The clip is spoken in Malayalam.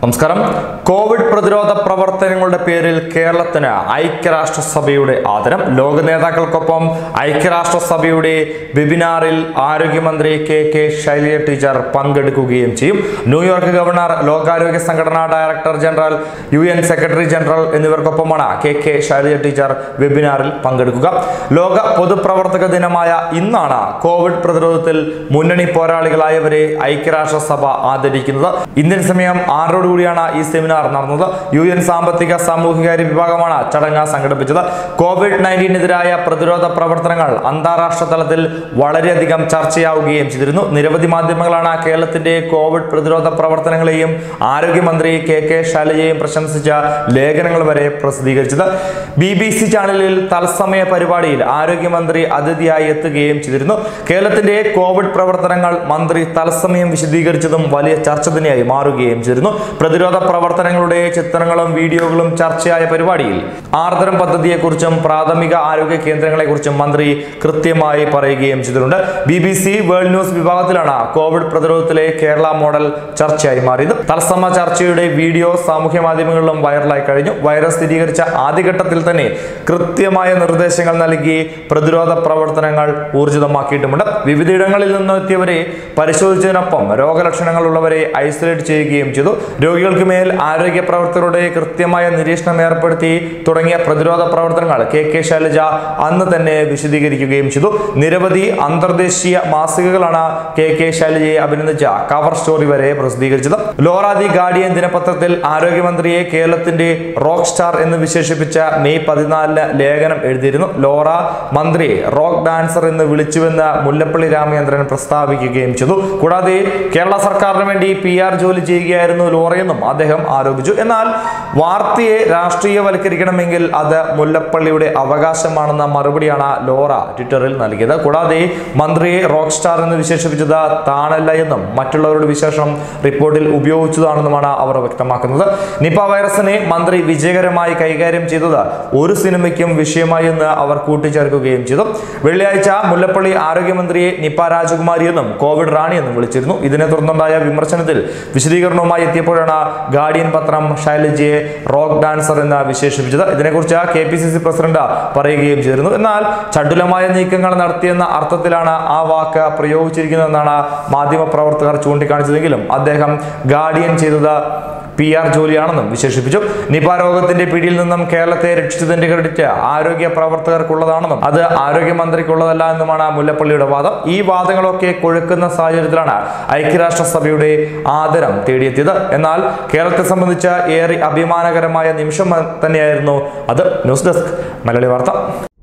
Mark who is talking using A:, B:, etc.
A: നമസ്കാരം കോവിഡ് പ്രതിരോധ പ്രവർത്തനങ്ങളുടെ പേരിൽ കേരളത്തിന് ഐക്യരാഷ്ട്രസഭയുടെ ആദരം ലോക നേതാക്കൾക്കൊപ്പം ഐക്യരാഷ്ട്രസഭയുടെ വെബിനാറിൽ ആരോഗ്യമന്ത്രി കെ കെ ശൈലജ ടീച്ചർ പങ്കെടുക്കുകയും ചെയ്യും ന്യൂയോർക്ക് ഗവർണർ ലോകാരോഗ്യ സംഘടനാ director general U N secretary general എന്നിവർക്കൊപ്പമാണ് കെ കെ ശൈലജ ടീച്ചർ വെബിനാറിൽ പങ്കെടുക്കുക ലോക പൊതുപ്രവർത്തക ദിനമായ ഇന്നാണ് കോവിഡ് പ്രതിരോധത്തിൽ മുന്നണി പോരാളികളായവരെ ഐക്യരാഷ്ട്രസഭ ആദരിക്കുന്നത് ഇന്ത്യൻ സമയം ആറോടുകൂടിയാണ് ഈ സെമിനാർ നടന്നത് യു എൻ സാമ്പത്തിക സാമൂഹികാര്യ വിഭാഗമാണ് ചടങ്ങ് സംഘടിപ്പിച്ചത് കോവിഡ് നയൻറ്റീനെതിരായ പ്രതിരോധ പ്രവർത്തനങ്ങൾ അന്താരാഷ്ട്ര തലത്തിൽ വളരെയധികം ചർച്ചയാവുകയും ചെയ്തിരുന്നു നിരവധി മാധ്യമങ്ങളാണ് കേരളത്തിന്റെ കോവിഡ് പ്രതിരോധ പ്രവർത്തനങ്ങളെയും ആരോഗ്യമന്ത്രി കെ കെ ശൈലജയെയും പ്രശംസിച്ച ലേഖനങ്ങൾ വരെ പ്രസിദ്ധീകരിച്ചത് ബി ബി സി ചാനലിൽ തത്സമയ പരിപാടിയിൽ ആരോഗ്യമന്ത്രി അതിഥിയായി എത്തുകയും ചെയ്തിരുന്നു കേരളത്തിന്റെ കോവിഡ് പ്രവർത്തനങ്ങൾ മന്ത്രി തത്സമയം വിശദീകരിച്ചതും വലിയ ചർച്ച തന്നെയായി മാറുകയും ചെയ്തിരുന്നു പ്രതിരോധ പ്രവർത്തനങ്ങളുടെ ചിത്രങ്ങളും വീഡിയോകളും ചർച്ചയായ പരിപാടിയിൽ ആർദ്രം പദ്ധതിയെക്കുറിച്ചും പ്രാഥമിക ആരോഗ്യ കേന്ദ്രങ്ങളെക്കുറിച്ചും മന്ത്രി കൃത്യമായി പറയുകയും ചെയ്തിട്ടുണ്ട് B B C world news വിഭാഗത്തിലാണ് കോവിഡ് പ്രതിരോധത്തിലെ കേരള മോഡൽ ചർച്ചയായി മാറിയത് തത്സമ ചർച്ചയുടെ വീഡിയോ സാമൂഹ്യ മാധ്യമങ്ങളിലും വൈറലായി കഴിഞ്ഞു വൈറസ് സ്ഥിരീകരിച്ച ആദ്യഘട്ടത്തിൽ തന്നെ കൃത്യമായ നിർദ്ദേശങ്ങൾ നൽകി പ്രതിരോധ പ്രവർത്തനങ്ങൾ ഊർജിതമാക്കിയിട്ടുമുണ്ട് വിവിധയിടങ്ങളിൽ നിന്ന് എത്തിയവരെ പരിശോധിച്ചതിനൊപ്പം രോഗലക്ഷണങ്ങളുള്ളവരെ ഐസൊലേറ്റ് ചെയ്യുകയും ചെയ്തു രോഗികൾക്ക് മേൽ ആരോഗ്യ പ്രവർത്തകരുടെ കൃത്യമായ നിരീക്ഷണം ഏർപ്പെടുത്തി തുടങ്ങിയ പ്രതിരോധ പ്രവർത്തനങ്ങൾ കെ കെ ശൈലജ അന്ന് തന്നെ വിശദീകരിക്കുകയും ചെയ്തു നിരവധി അന്തർദേശീയ മാസികകളാണ് കെ കെ ശൈലജയെ അഭിനന്ദിച്ച കവർ സ്റ്റോറി വരെ പ്രസിദ്ധീകരിച്ചത് ലോറ ദി ഗാർഡിയൻ ദിനപത്രത്തിൽ ആരോഗ്യമന്ത്രിയെ കേരളത്തിന്റെ റോക്ക് സ്റ്റാർ എന്ന് വിശേഷിപ്പിച്ച മെയ് പതിനാലിന് ലേഖനം എഴുതിയിരുന്നു ലോറ മന്ത്രി റോക്ക് ഡാൻസർ എന്ന് വിളിച്ചുവെന്ന് മുല്ലപ്പള്ളി രാമചന്ദ്രൻ പ്രസ്താവിക്കുകയും ചെയ്തു കൂടാതെ കേരള സർക്കാരിന് വേണ്ടി പി ആർ ജോലി ചെയ്യുകയായിരുന്നു ലോറയെന്നും അദ്ദേഹം ആരോപിച്ചു എന്നാൽ വാർത്തയെ രാഷ്ട്രീയവൽക്കരിക്കണമെങ്കിൽ അത് മുല്ലപ്പള്ളിയുടെ അവകാശമാണെന്ന മറുപടിയാണ് ലോറ ട്വിറ്ററിൽ നൽകിയത് കൂടാതെ മന്ത്രിയെ റോക്ക് സ്റ്റാർ എന്ന് വിശേഷിപ്പിച്ചത് താനല്ല എന്നും മറ്റുള്ളവരുടെ വിശേഷം റിപ്പോർട്ടിൽ ഉപയോഗിച്ചതാണെന്നുമാണ് അവർ വ്യക്തമാക്കുന്നത് നിപ വൈറസിനെ മന്ത്രി വിജയകരമായി കൈകാര്യം ചെയ്തത് ഒരു സിനിമയ്ക്കും വിഷയമായി എന്ന് അവർ കൂട്ടിച്ചേർക്കുകയും ചെയ്തു വെള്ളിയാഴ്ച മുല്ലപ്പള്ളി ആരോഗ്യമന്ത്രിയെ നിപ രാജകുമാരി എന്നും കോവിഡ് റാണി എന്നും വിളിച്ചിരുന്നു ഇതിനെ തുടർന്നുണ്ടായ വിമർശനത്തിൽ വിശദീകരണവുമായി എത്തിയപ്പോഴാണ് ഗാർഡിയൻ പത്രം ശൈലജയെ റോക്ക് ഡാൻസർ എന്ന് വിശേഷിപ്പിച്ചത് ഇതിനെക്കുറിച്ച് K P C C president പറയുകയും ചെയ്തിരുന്നു എന്നാൽ ചടുലമായ നീക്കങ്ങൾ നടത്തിയെന്ന അർത്ഥത്തിലാണ് ആ വാക്ക് പ്രയോഗിച്ചിരിക്കുന്നതെന്നാണ് മാധ്യമപ്രവർത്തകർ ചൂണ്ടിക്കാണിച്ചതെങ്കിലും അദ്ദേഹം ഗാർഡിയൻ ചെയ്തത് പി ആർ ജോലിയാണെന്നും വിശേഷിപ്പിച്ചു നിപ രോഗത്തിന്റെ പിടിയിൽ നിന്നും കേരളത്തെ രക്ഷിച്ചതിന്റെ ക്രെഡിറ്റ് ആരോഗ്യ പ്രവർത്തകർക്കുള്ളതാണെന്നും അത് ആരോഗ്യമന്ത്രിക്കുള്ളതല്ല എന്നുമാണ് മുല്ലപ്പള്ളിയുടെ വാദം ഈ വാദങ്ങളൊക്കെ കൊഴുക്കുന്ന സാഹചര്യത്തിലാണ് ഐക്യരാഷ്ട്രസഭയുടെ ആദരം തേടിയെത്തിയത് എന്നാൽ കേരളത്തെ സംബന്ധിച്ച് ഏറെ അഭിമാനകരമായ നിമിഷം തന്നെയായിരുന്നു അത് ന്യൂസ് ഡെസ്ക് മലയാളി വാർത്ത